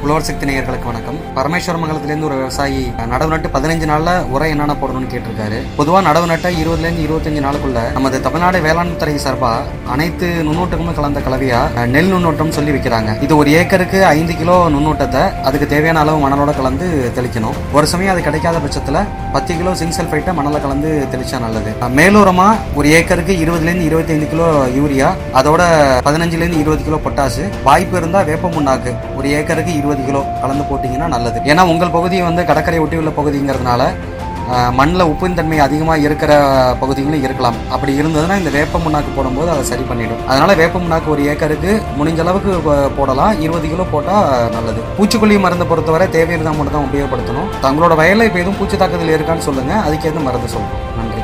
உழவர் சக்தி நேயர்களுக்கு வணக்கம் பரமேஸ்வர மங்கலத்திலேருந்து ஒரு விவசாயி நடவு நட்டு பதினஞ்சு நாள்ல உரம் என்னென்ன போடணும்னு கேட்டிருக்காரு பொதுவா நடவு நட்ட இருபதுல இருந்து இருபத்தஞ்சு நாளுக்குள்ள நமது தமிழ்நாடு வேளாண் துறை சார்பா அனைத்து நுண்ணூட்டமும் கலந்த கலவையா அஹ், நெல் நுண்ணூட்டம் சொல்லி வைக்கிறாங்க இது ஒரு ஏக்கருக்கு ஐந்து கிலோ நுண்ணூட்டத்தை அதுக்கு தேவையான அளவு மணலோட கலந்து தெளிக்கணும் ஒரு சமயம் அது கிடைக்காத பட்சத்துல பத்து கிலோ சிங்க் சல்ஃபைட்டை மணல கலந்து தெளிச்சா நல்லது அஹ், மேலோரமா ஒரு ஏக்கருக்கு இருபதுல இருந்து இருபத்தைந்து கிலோ யூரியா அதோட பதினஞ்சுல இருந்து இருபது கிலோ பொட்டாசு வாய்ப்பு இருந்தா வேப்ப முன்னாக்கு ஒரு ஏக்கருக்கு இருபது கிலோ கலந்து போட்டீங்கன்னா நல்லது ஏன்னா உங்கள் பகுதி வந்து கடற்கரை ஒட்டி உள்ள பகுதிங்கிறதுனால மண்ணில் உப்பின் தன்மை அதிகமாக இருக்கிற பகுதிகளும் இருக்கலாம் அப்படி இருந்ததுன்னா இந்த வேப்ப முன்னாக்கு போடும்போது அதை சரி பண்ணிடும் அதனால வேப்ப முன்னாக்கு ஒரு ஏக்கருக்கு முடிஞ்ச அளவுக்கு போ- போடலாம் இருபது கிலோ போட்டால் நல்லது பூச்சிக்கொல்லி மருந்தை பொறுத்தவரை தேவையிருந்தால் மட்டும் தான் உபயோகப்படுத்தணும் தங்களோட வயலில் இப்போ எதுவும் பூச்சி தாக்குதல் இருக்கான்னு சொல்லுங்க அதுக்கேற்ற மருந்து சொல்றோம் நன்றி